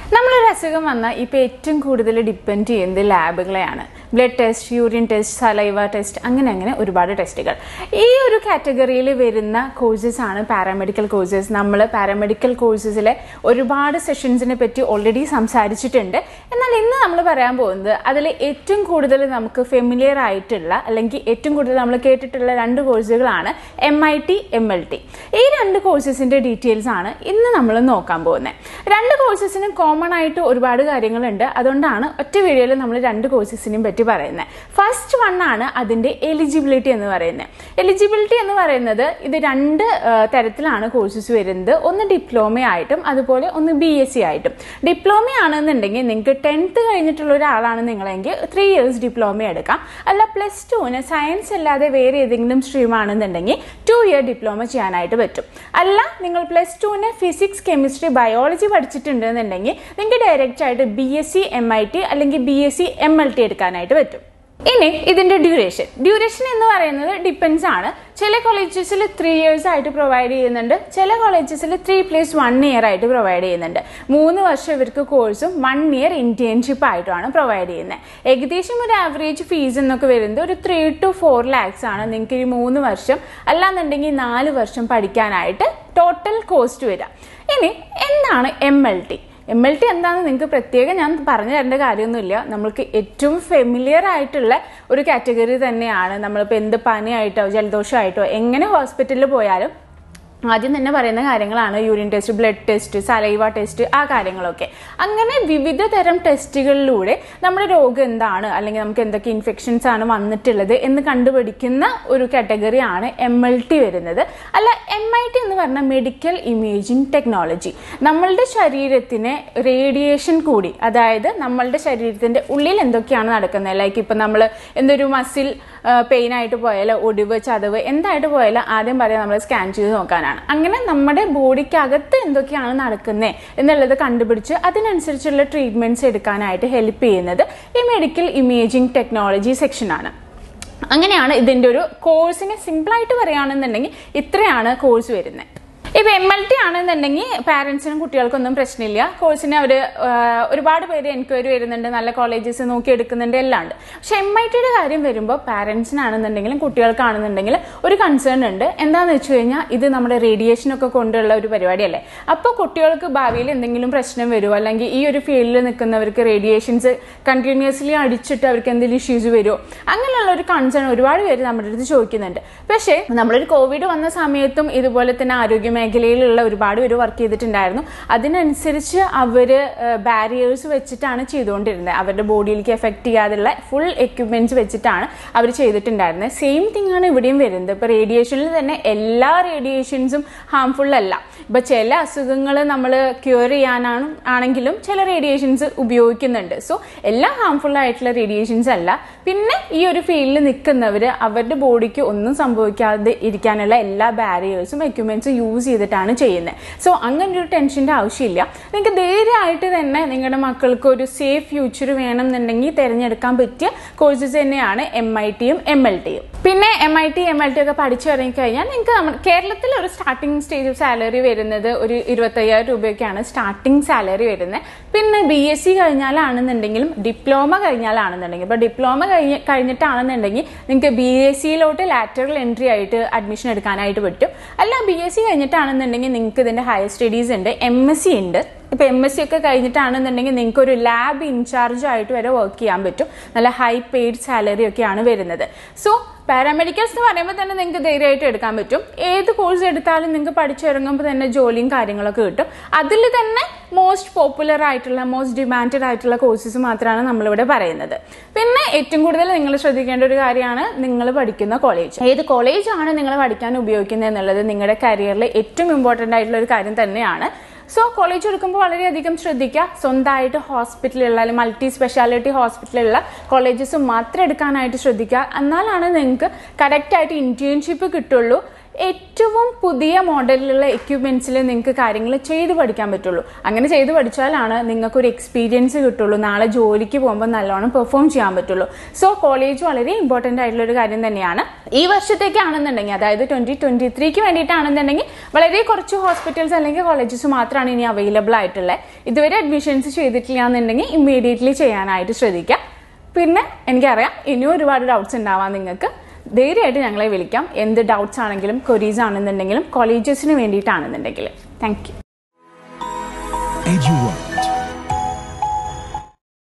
നമ്മളൊരു അസുഖം വന്നാൽ ഇപ്പോൾ ഏറ്റവും കൂടുതൽ ഡിപ്പെൻഡ് ചെയ്യുന്നത് ലാബുകളെയാണ് blood test urine test saliva test അങ്ങനെ അങ്ങനെ ഒരുപാട് ടെസ്റ്റുകൾ ഈ ഒരു കാറ്റഗറിയിൽ വരുന്ന കോഴ്സസ് ആണ് പാരാമെഡിക്കൽ കോഴ്സസ് നമ്മൾ പാരാമെഡിക്കൽ കോഴ്സസിലെ ഒരുപാട് സെഷൻസിനെ പറ്റി ഓൾറെഡി സംസാരിച്ചിട്ടുണ്ട് എന്നാൽ ഇന്ന് നമ്മൾ പറയാൻ പോകുന്നത് അതിൽ ഏറ്റവും കൂടുതൽ നമുക്ക് ഫെമിലിയർ ആയിട്ടുള്ള അല്ലെങ്കിൽ ഏറ്റവും കൂടുതൽ നമ്മൾ കേട്ടിട്ടുള്ള രണ്ട് കോഴ്സുകളാണ് M I T M L T ഈ രണ്ട് കോഴ്സസിൻ്റെ ഡീറ്റെയിൽസ് ആണ് ഇന്ന് നമ്മൾ നോക്കാൻ പോകുന്നത് രണ്ട് കോഴ്സസിനും കോമൺ ആയിട്ട് ഒരുപാട് കാര്യങ്ങളുണ്ട് അതുകൊണ്ടാണ് ഒറ്റ വീഡിയോയിൽ നമ്മൾ രണ്ട് കോഴ്സസിനെയും പറ്റി പറയുന്നത് ഫസ്റ്റ് വൺ ആണ് അതിൻ്റെ എലിജിബിലിറ്റി എന്ന് പറയുന്നത് എലിജിബിലിറ്റി എന്ന് പറയുന്നത് ഇത് രണ്ട് ആ, തരത്തിലാണ് കോഴ്സസ് വരുന്നത് ഒന്ന് ഡിപ്ലോമ ആയിട്ടും അതുപോലെ ഒന്ന് ബി എസ് സി ആയിട്ടും ഡിപ്ലോമ ആണെന്നുണ്ടെങ്കിൽ നിങ്ങൾക്ക് ടെൻത്ത് കഴിഞ്ഞിട്ടുള്ള ഒരാളാണ് നിങ്ങളെങ്കിൽ ത്രീ ഇയേഴ്സ് ഡിപ്ലോമ എടുക്കാം അല്ല പ്ലസ് ടുവിന് സയൻസ് അല്ലാതെ വേറെ ഏതെങ്കിലും സ്ട്രീം ആണെന്നുണ്ടെങ്കിൽ ടു ഇയർ ഡിപ്ലോമ ചെയ്യാനായിട്ട് പറ്റും അല്ല നിങ്ങൾ പ്ലസ് ടുവിന് ഫിസിക്സ് കെമിസ്ട്രി ബയോളജി പഠിച്ചിട്ടുണ്ടെന്നുണ്ടെങ്കിൽ നിങ്ങൾക്ക് ഡയറക്റ്റ് ആയിട്ട് B S C M I T അല്ലെങ്കിൽ B S C M L T എടുക്കാനായിട്ട് പറ്റും ഇനി ഇതിന്റെ ഡ്യൂറേഷൻ ഡ്യൂറേഷൻ എന്ന് പറയുന്നത് ഡിപ്പെൻസ് ആണ് ചില കോളേജസിൽ ത്രീ ഇയേഴ്സ് ആയിട്ട് പ്രൊവൈഡ് ചെയ്യുന്നുണ്ട് ചില കോളേജസിൽ ത്രീ പ്ലസ് വൺ ഇയർ ആയിട്ട് പ്രൊവൈഡ് ചെയ്യുന്നുണ്ട് മൂന്ന് വർഷം ഇവർക്ക് കോഴ്സും വൺ ഇയർ ഇന്റേൺഷിപ്പ് ആയിട്ടുമാണ് പ്രൊവൈഡ് ചെയ്യുന്നത് ഏകദേശം ഒരു ആവറേജ് ഫീസ് എന്നൊക്കെ വരുന്നത് ഒരു ത്രീ ടു ഫോർ ലാക്സ് ആണ് നിങ്ങൾക്ക് ഈ മൂന്ന് വർഷം അല്ലാന്നുണ്ടെങ്കിൽ നാല് വർഷം പഠിക്കാനായിട്ട് ടോട്ടൽ കോസ്റ്റ് വരിക ഇനി എന്താണ് M L T M L T എന്താണെന്ന് നിങ്ങൾക്ക് പ്രത്യേകം ഞാൻ പറഞ്ഞു തരേണ്ട കാര്യമൊന്നുമില്ല നമ്മൾക്ക് ഏറ്റവും ഫെമിലിയർ ആയിട്ടുള്ള ഒരു കാറ്റഗറി തന്നെയാണ് നമ്മളിപ്പോൾ എന്ത് പനിയായിട്ടോ ജലദോഷമായിട്ടോ എങ്ങനെ ഹോസ്പിറ്റലിൽ പോയാലും ആദ്യം തന്നെ പറയുന്ന കാര്യങ്ങളാണ് urine test blood test saliva test ആ കാര്യങ്ങളൊക്കെ അങ്ങനെ വിവിധ തരം ടെസ്റ്റുകളിലൂടെ നമ്മുടെ രോഗം എന്താണ് അല്ലെങ്കിൽ നമുക്ക് എന്തൊക്കെ ഇൻഫെക്ഷൻസ് ആണ് വന്നിട്ടുള്ളത് എന്ന് കണ്ടുപിടിക്കുന്ന ഒരു കാറ്റഗറിയാണ് എം എൽ ടി വരുന്നത് അല്ല എം ഐ ടി എന്ന് പറഞ്ഞ മെഡിക്കൽ ഇമേജിംഗ് ടെക്നോളജി നമ്മളുടെ ശരീരത്തിന് റേഡിയേഷൻ കൂടി അതായത് നമ്മളുടെ ശരീരത്തിന്റെ ഉള്ളിൽ എന്തൊക്കെയാണ് നടക്കുന്നത് ലൈക്ക് ഇപ്പം നമ്മൾ എന്തൊരു മസിൽ പെയിൻ ആയിട്ട് പോയാലോ ഒടിവ് ചതവ് എന്തായിട്ട് പോയാലും ആദ്യം പറയാം നമ്മൾ സ്കാൻ ചെയ്ത് നോക്കാനാണ് അങ്ങനെ നമ്മുടെ ബോഡിക്കകത്ത് എന്തൊക്കെയാണ് നടക്കുന്നത് എന്നുള്ളത് കണ്ടുപിടിച്ച് അതിനനുസരിച്ചുള്ള ട്രീറ്റ്മെന്റ്സ് എടുക്കാനായിട്ട് ഹെൽപ്പ് ചെയ്യുന്നത് ഈ മെഡിക്കൽ ഇമേജിംഗ് ടെക്നോളജി സെക്ഷനാണ് അങ്ങനെയാണ് ഇതിന്റെ ഒരു കോഴ്സിനെ സിമ്പിളായിട്ട് പറയുകയാണെന്നുണ്ടെങ്കിൽ ഇത്രയാണ് കോഴ്സ് വരുന്നത് ഇപ്പൊ എം എൽ ടി ആണെന്നുണ്ടെങ്കിൽ പാരന്റ്സിനും കുട്ടികൾക്കൊന്നും പ്രശ്നമില്ല കോഴ്സിന് അവർ ഒരുപാട് പേര് എൻക്വയറി വരുന്നുണ്ട് നല്ല കോളേജസ് നോക്കി എടുക്കുന്നുണ്ട് എല്ലാം ഉണ്ട് പക്ഷെ എം ഐ ടിയുടെ കാര്യം വരുമ്പോൾ പാരന്റ്സിനാണെന്നുണ്ടെങ്കിലും കുട്ടികൾക്കാണെന്നുണ്ടെങ്കിലും ഒരു കൺസേൺ ഉണ്ട് എന്താന്ന് വെച്ച് കഴിഞ്ഞാൽ ഇത് നമ്മുടെ റേഡിയേഷൻ ഒക്കെ കൊണ്ടുള്ള ഒരു പരിപാടിയല്ലേ അപ്പോൾ കുട്ടികൾക്ക് ഭാവിയിൽ എന്തെങ്കിലും പ്രശ്നം വരുമോ അല്ലെങ്കിൽ ഈ ഒരു ഫീൽഡിൽ നിൽക്കുന്നവർക്ക് റേഡിയേഷൻസ് കണ്ടിന്യൂസ്ലി അടിച്ചിട്ട് അവർക്ക് എന്തെങ്കിലും ഇഷ്യൂസ് വരുമോ അങ്ങനെയുള്ള ഒരു കൺസേൺ ഒരുപാട് പേര് നമ്മുടെ അടുത്ത് ചോദിക്കുന്നുണ്ട് പക്ഷേ നമ്മളൊരു കോവിഡ് വന്ന സമയത്തും ഇതുപോലെ തന്നെ ആരോഗ്യ മേഖലയിലുള്ള ഒരുപാട് പേര് വർക്ക് ചെയ്തിട്ടുണ്ടായിരുന്നു അതിനനുസരിച്ച് അവര് ബാരിയേഴ്സ് വെച്ചിട്ടാണ് ചെയ്തുകൊണ്ടിരുന്നത് അവരുടെ ബോഡിയിലേക്ക് എഫക്ട് ചെയ്യാതുള്ള ഫുൾ എക്യുപ്മെന്റ്സ് വെച്ചിട്ടാണ് അവർ ചെയ്തിട്ടുണ്ടായിരുന്നത് സെയിം തിങ് ആണ് ഇവിടെയും വരുന്നത് ഇപ്പൊ റേഡിയേഷനിൽ തന്നെ എല്ലാ റേഡിയേഷൻസും ഹാംഫുൾ അല്ല ഇപ്പൊ ചില അസുഖങ്ങൾ നമ്മൾ ക്യൂർ ചെയ്യാനാണ് ആണെങ്കിലും ചില റേഡിയേഷൻസ് ഉപയോഗിക്കുന്നുണ്ട് സോ എല്ലാം ഹാംഫുൾ ആയിട്ടുള്ള റേഡിയേഷൻസ് അല്ല പിന്നെ ഈ ഒരു ഫീൽഡിൽ നിൽക്കുന്നവർ അവരുടെ ബോഡിക്ക് ഒന്നും സംഭവിക്കാതെ ഇരിക്കാനുള്ള എല്ലാ ബാരിയേഴ്സും എക്യുപ്മെന്റ്സും യൂസ് ചെയ്തിട്ടാണ് ചെയ്യുന്നത് സോ അങ്ങനെ ഒരു ടെൻഷൻ്റെ ആവശ്യമില്ല നിങ്ങൾക്ക് ധൈര്യമായിട്ട് തന്നെ നിങ്ങളുടെ മക്കൾക്ക് ഒരു സേഫ് ഫ്യൂച്ചർ വേണമെന്നുണ്ടെങ്കിൽ തിരഞ്ഞെടുക്കാൻ പറ്റിയ കോഴ്സസ് തന്നെയാണ് എം ഐ ടിയും എം എൽ ടിയും പിന്നെ M I T M L T ഒക്കെ പഠിച്ചു ഇറങ്ങിക്കഴിഞ്ഞാൽ നിങ്ങൾക്ക് നമ്മുടെ കേരളത്തിൽ ഒരു സ്റ്റാർട്ടിംഗ് സ്റ്റേജ് സാലറി വരുന്നത് ഒരു ഇരുപത്തയ്യായിരം രൂപയൊക്കെയാണ് സ്റ്റാർട്ടിംഗ് സാലറി വരുന്നത് പിന്നെ ബി എസ് സി കഴിഞ്ഞാലാണെന്നുണ്ടെങ്കിലും ഡിപ്ലോമ കഴിഞ്ഞാലാണെന്നുണ്ടെങ്കിൽ ഇപ്പോൾ ഡിപ്ലോമ കഴിഞ്ഞ് കഴിഞ്ഞിട്ടാണെന്നുണ്ടെങ്കിൽ നിങ്ങൾക്ക് ബി എസ് സിയിലോട്ട് ലാറ്ററൽ എൻട്രി ആയിട്ട് അഡ്മിഷൻ എടുക്കാനായിട്ട് പറ്റും അല്ല ബി എസ് സി കഴിഞ്ഞിട്ടാണെന്നുണ്ടെങ്കിൽ നിങ്ങൾക്ക് ഇതിന്റെ ഹയർ സ്റ്റഡീസ് ഉണ്ട് എം എസ് സി ഉണ്ട് ഇപ്പൊ എം എസ് സി ഒക്കെ കഴിഞ്ഞിട്ടാണെന്നുണ്ടെങ്കിൽ നിങ്ങൾക്ക് ഒരു ലാബ് ഇൻചാർജ് ആയിട്ട് വരെ വർക്ക് ചെയ്യാൻ പറ്റും നല്ല ഹൈ പെയ്ഡ് സാലറി ഒക്കെയാണ് വരുന്നത് സോ പാരാമെഡിക്കൽസ് എന്ന് പറയുമ്പോൾ തന്നെ നിങ്ങൾക്ക് ധൈര്യമായിട്ട് എടുക്കാൻ പറ്റും ഏത് കോഴ്സ് എടുത്താലും നിങ്ങൾക്ക് പഠിച്ചിറങ്ങുമ്പോൾ തന്നെ ജോലിയും കാര്യങ്ങളൊക്കെ കിട്ടും അതിൽ തന്നെ മോസ്റ്റ് പോപ്പുലർ ആയിട്ടുള്ള മോസ്റ്റ് ഡിമാൻഡഡ് ആയിട്ടുള്ള കോഴ്സസ് മാത്രമാണ് നമ്മളിവിടെ പറയുന്നത് പിന്നെ ഏറ്റവും കൂടുതൽ നിങ്ങൾ ശ്രദ്ധിക്കേണ്ട ഒരു കാര്യമാണ് നിങ്ങൾ പഠിക്കുന്ന കോളേജ് ഏത് കോളേജാണ് നിങ്ങൾ പഠിക്കാൻ ഉപയോഗിക്കുന്നത് എന്നുള്ളത് നിങ്ങളുടെ കരിയറിൽ ഏറ്റവും ഇമ്പോർട്ടൻ്റ് ആയിട്ടുള്ള ഒരു കാര്യം തന്നെയാണ് സോ കോളേജ് എടുക്കുമ്പോൾ വളരെയധികം ശ്രദ്ധിക്കുക സ്വന്തമായിട്ട് ഹോസ്പിറ്റലുള്ള അല്ലെങ്കിൽ മൾട്ടി സ്പെഷ്യാലിറ്റി ഹോസ്പിറ്റലുള്ള കോളേജസ് മാത്രം എടുക്കാനായിട്ട് ശ്രദ്ധിക്കുക എന്നാലാണ് നിങ്ങൾക്ക് കറക്റ്റായിട്ട് ഇന്റേൺഷിപ്പ് കിട്ടുള്ളൂ ഏറ്റവും പുതിയ മോഡലിലുള്ള എക്യുപ്മെന്റ്സിൽ നിങ്ങൾക്ക് കാര്യങ്ങൾ ചെയ്ത് പഠിക്കാൻ പറ്റുള്ളൂ അങ്ങനെ ചെയ്ത് പഠിച്ചാലാണ് നിങ്ങൾക്ക് ഒരു എക്സ്പീരിയൻസ് കിട്ടുള്ളൂ നാളെ ജോലിക്ക് പോകുമ്പോൾ നല്ലോണം പെർഫോം ചെയ്യാൻ പറ്റുള്ളൂ സോ കോളേജ് വളരെ ഇമ്പോർട്ടൻ്റ് ആയിട്ടുള്ള ഒരു കാര്യം തന്നെയാണ് ഈ വർഷത്തേക്കാണെന്നുണ്ടെങ്കിൽ അതായത് ട്വന്റി ട്വന്റി ത്രീക്ക് വേണ്ടിയിട്ടാണെന്നുണ്ടെങ്കിൽ വളരെ കുറച്ച് ഹോസ്പിറ്റൽസ് അല്ലെങ്കിൽ കോളേജസ് മാത്രമാണ് ഇനി അവൈലബിൾ ആയിട്ടുള്ളത് ഇതുവരെ അഡ്മിഷൻസ് ചെയ്തിട്ടില്ല എന്നുണ്ടെങ്കിൽ ഇമ്മീഡിയറ്റ്ലി ചെയ്യാനായിട്ട് ശ്രദ്ധിക്കാം പിന്നെ എനിക്കറിയാം ഇനിയും ഒരുപാട് ഡൗട്ട്സ് ഉണ്ടാവാം നിങ്ങൾക്ക് ധൈര്യമായിട്ട് ഞങ്ങളെ വിളിക്കാം എന്ത് ഡൗട്ട്സ് ആണെങ്കിലും ക്വരീസ് ആണെന്നുണ്ടെങ്കിലും കോളേജസിന് വേണ്ടിയിട്ടാണെന്നുണ്ടെങ്കിൽ താങ്ക് യു EduWorld.